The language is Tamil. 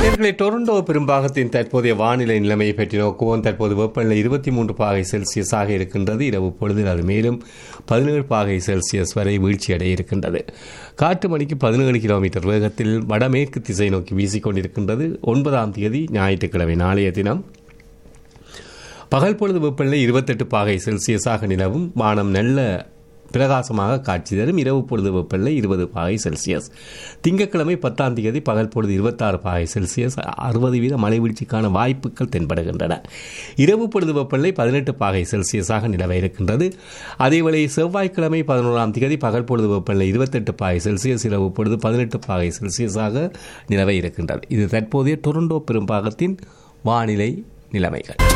நேர்களை டொரண்டோ பெரும்பாகத்தின் தற்போதைய வானிலை நிலைமையை பற்றி நோக்குவோம் தற்போது வெப்பநிலை இருபத்தி மூன்று பாகை செல்சியஸாக இருக்கின்றது இரவு பொழுதில் அது மேலும் பதினேழு பாகை செல்சியஸ் வரை வீழ்ச்சியடைய இருக்கின்றது காற்று மணிக்கு பதினேழு கிலோமீட்டர் வேகத்தில் வடமேற்கு திசை நோக்கி வீசிக்கொண்டிருக்கின்றது ஒன்பதாம் தேதி ஞாயிற்றுக்கிழமை நாளைய தினம் பகல் பொழுது வெப்பநிலை இருபத்தெட்டு பாகை செல்சியஸாக நிலவும் வானம் நல்ல பிரகாசமாக காட்சி தரும் இரவு பொழுது வெப்பநிலை இருபது பாகை செல்சியஸ் திங்கட்கிழமை பத்தாம் தேதி பகல் பொழுது இருபத்தாறு பாகை செல்சியஸ் அறுபது வீத மழை வீழ்ச்சிக்கான வாய்ப்புகள் தென்படுகின்றன இரவு பொழுது வெப்பநிலை பதினெட்டு பாகை செல்சியஸாக நிலவ இருக்கின்றது அதேவேளை செவ்வாய்க்கிழமை பதினோராம் தேதி பகல் பொழுது வெப்பநிலை இருபத்தெட்டு பாகை செல்சியஸ் இரவு பொழுது பதினெட்டு பாகை செல்சியஸாக நிலவ இருக்கின்றது இது தற்போதைய டொரண்டோ பெரும்பாகத்தின் வானிலை நிலைமைகள்